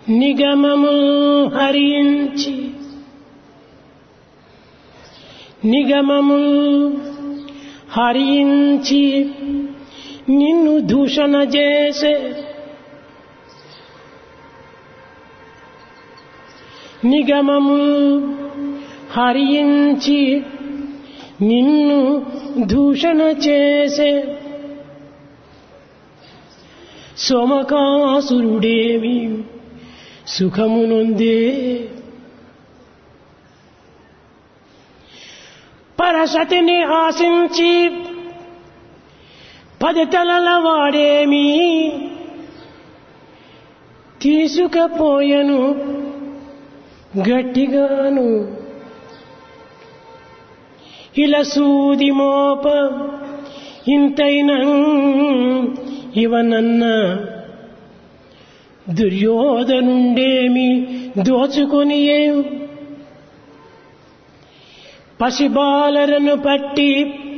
నిగమము హరించి నిగమము హరించి నిన్ను దూషణ చేసే నిగమము హరించి నిన్ను దూషణ చేసే సోమకాసురుడేమి సుఖమునుందే పరసతిని ఆశించి పది తలల వాడేమి తీసుకపోయను గట్టిగాను ఇలా సూది మోప ఇంతైన ఇవనన్న దుర్యోధనుండేమి దోచుకొని పసిబాలరను పట్టి